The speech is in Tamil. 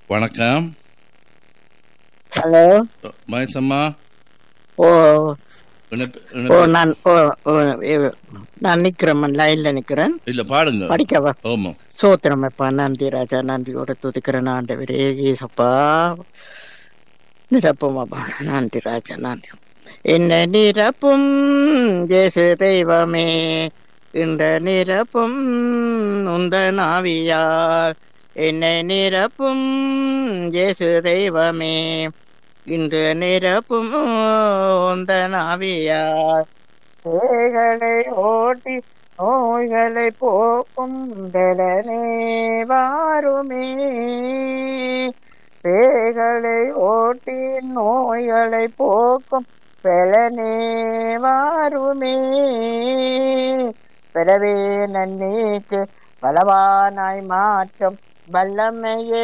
வணக்கம் ஹலோ மகேசம்மா ஓ இணைப்பு- ஓ இணைப்பு- நான் ஓ ஓ, இ- நான் நிக்கிறேன் லைன்ல நிக்கிறேன் இல்ல பாடுங்க படிக்கவா ஆமா சோத்திரமப்பா நன்றி ராஜா நன்றியோட துதிக்கிறேன் ஆண்டவரே ஏசப்பா நிரப்பும் அப்பா நன்றி ராஜா நன்றி என்ன நிரப்பும் ஜேசு தெய்வமே இந்த நிரப்பும் உந்த நாவியார் என்னை நிரப்பும் ஜேசு தெய்வமே இன்று நிரப்பும் உந்த நாவியார் பேய்களை ஓட்டி நோய்களை போக்கும் பலனே வாருமே பேய்களை ஓட்டி நோய்களை போக்கும் பலனே வாருமே பிறவே நன்மைக்கு பலவானாய் மாற்றும் வல்லமையே